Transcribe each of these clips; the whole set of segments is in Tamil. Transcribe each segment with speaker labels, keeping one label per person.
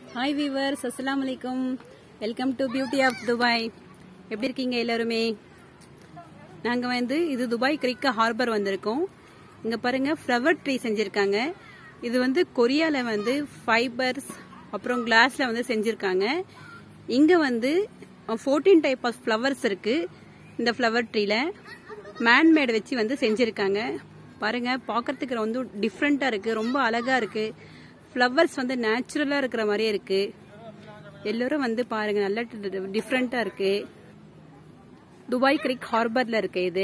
Speaker 1: ஹாய் வீவர்ஸ் அஸ்ஸலாமு அலைக்கும் welcome to beauty of Dubai எப்படி இருக்கீங்க எல்லாருமே நாங்கள் வந்து இது துபாய் கிரிக்க ஹார்பர் வந்திருக்கோம் இங்கே பாருங்க ஃப்ளவர் ட்ரீ செஞ்சுருக்காங்க இது வந்து கொரியாவில் வந்து ஃபைபர்ஸ் அப்புறம் கிளாஸில் வந்து செஞ்சுருக்காங்க இங்கே வந்து ஃபோர்டீன் டைப் ஆஃப் ஃப்ளவர்ஸ் இருக்குது இந்த ஃப்ளவர் ட்ரீல மேன்மேட் வச்சு வந்து செஞ்சுருக்காங்க பாருங்க பார்க்கறதுக்கு ரொம்ப டிஃப்ரெண்ட்டாக இருக்குது ரொம்ப அழகாக இருக்குது ஃப்ளவர்ஸ் வந்து நேச்சுரலாக இருக்கிற மாதிரியே இருக்குது எல்லோரும் வந்து பாருங்க நல்ல டிஃப்ரெண்ட்டாக இருக்குது துபாய் கிரிக் ஹார்பரில் இருக்கு இது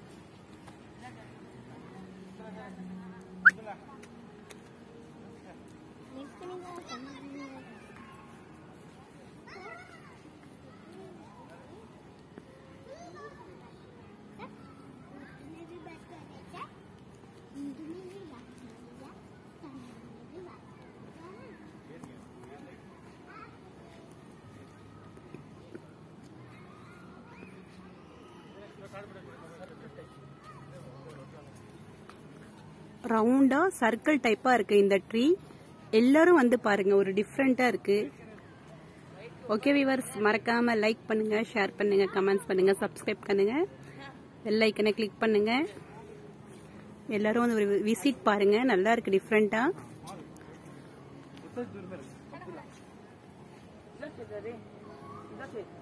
Speaker 1: ரவுண்டா சர்க்கிள் டைப்பா இருக்கு இந்த ட்ரீ எல்லாரும் வந்து பாருங்க ஒரு டிஃப்ரெண்டா இருக்கு ஓகே விவர்ஸ் மறக்காம லைக் பண்ணுங்க ஷேர் பண்ணுங்க கமெண்ட்ஸ் பண்ணுங்க சப்ஸ்கிரைப் பண்ணுங்க பெல் ஐக்கனை கிளிக் பண்ணுங்க எல்லாரும் வந்து ஒரு விசிட் பாருங்க நல்லா இருக்கு டிஃப்ரெண்டா
Speaker 2: That's it.